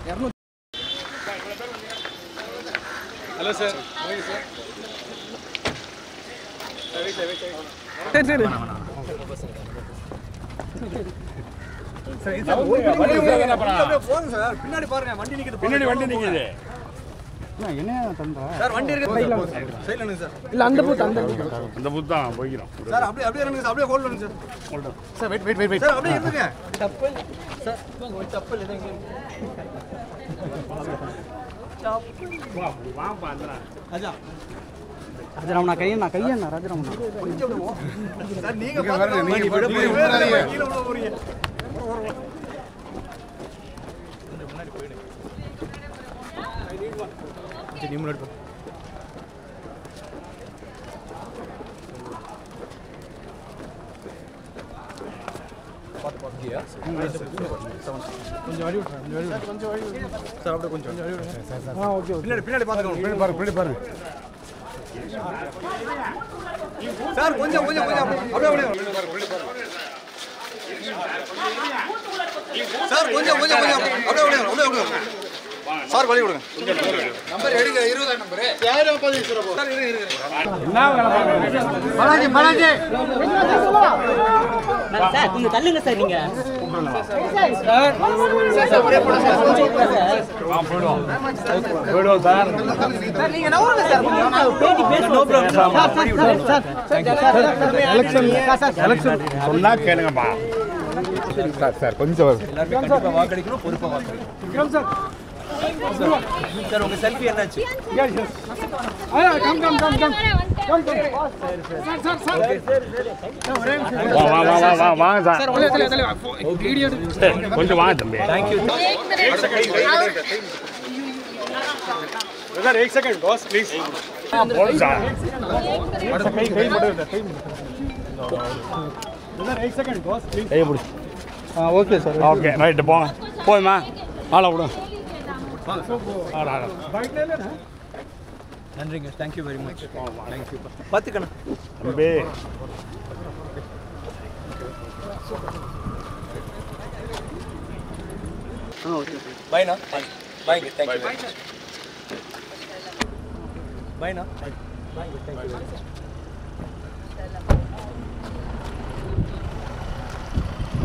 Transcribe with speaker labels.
Speaker 1: Hello sir
Speaker 2: சரி சரி
Speaker 1: போங்க சார் பின்னாடி பாருங்க வண்டி நிக்குது
Speaker 3: பின்னாடி வண்டி நிக்குது
Speaker 1: சார் வண்டி இருக்கு சைடுல சார்
Speaker 2: இல்ல அந்த பூத்து அந்த பூத்து.
Speaker 3: அந்த புத்தம் போய்க்கிறோம்
Speaker 1: சார் அப்படியே அப்படியே இருங்க சார் அப்படியே ஹோல்ட் பண்ணுங்க sir sir wait wait wait sir அப்படியே இருங்க
Speaker 2: ராஜராமண்ணா கையண்ணா கையண்ணா ராஜராமண்ணா
Speaker 1: சார் நீங்க பாருங்க நீங்க விட போறீங்க கீழ விட போறீங்க நீ முன்னாடி போ சார் அப்படியே கொஞ்சம் பின்னாடி பின்னாடி பாத்துக்கோங்க பின்னாடி பாருங்க பின்னாடி பாருங்க சார் கொஞ்சம் கொஞ்சம் கொஞ்சம் அப்படியே அப்படியே சார் கொஞ்சம் கொஞ்சம் கொஞ்சம் அப்படியே அப்படியே அப்படியே அப்படியே சார் வழி விடுங்க நம்பர் எடுங்க இருபதாம் நம்பர் யாரும் பதிவு சொல்ல சார் இருங்க இருங்க பாலாஜி பாலாஜி
Speaker 4: சார் கொஞ்சம் தள்ளுங்க சார் நீங்க
Speaker 3: போயிடுவோம் சார்
Speaker 4: பேட்டி பேசணும்
Speaker 3: சொன்னா கேளுங்கப்பா
Speaker 1: சார் சார் கொஞ்சம்
Speaker 5: எல்லாருமே கண்டிப்பா வாக்களிக்கணும் பொறுப்பா வாக்களிக்கணும் சார் உங்க செல்ஃபி என்னாச்சு
Speaker 3: வா வா வா வா வா வாங்க சார் சரி, கொஞ்சம் வாங்க தம்பி
Speaker 5: தேங்க்யூ
Speaker 3: சார் एक सेकंड बॉस प्लीज बोलो சார்
Speaker 1: கை கை மட்டும் கை
Speaker 3: கையை பிடி
Speaker 2: ஓகே சார்
Speaker 3: ஓகே ரைட்டு போங்க போய்மா ஆளை விடும் ஆடா ஆடா
Speaker 5: நன்றிங்க தேங்க்யூ வெரி மச் தேங்க்யூ பார்த்துக்கணும்
Speaker 3: தம்பி
Speaker 5: பாய்ண்ணா பாய்ங்க தேங்க்யூ பாய்ண்ணா பாய் தேங்க்யூ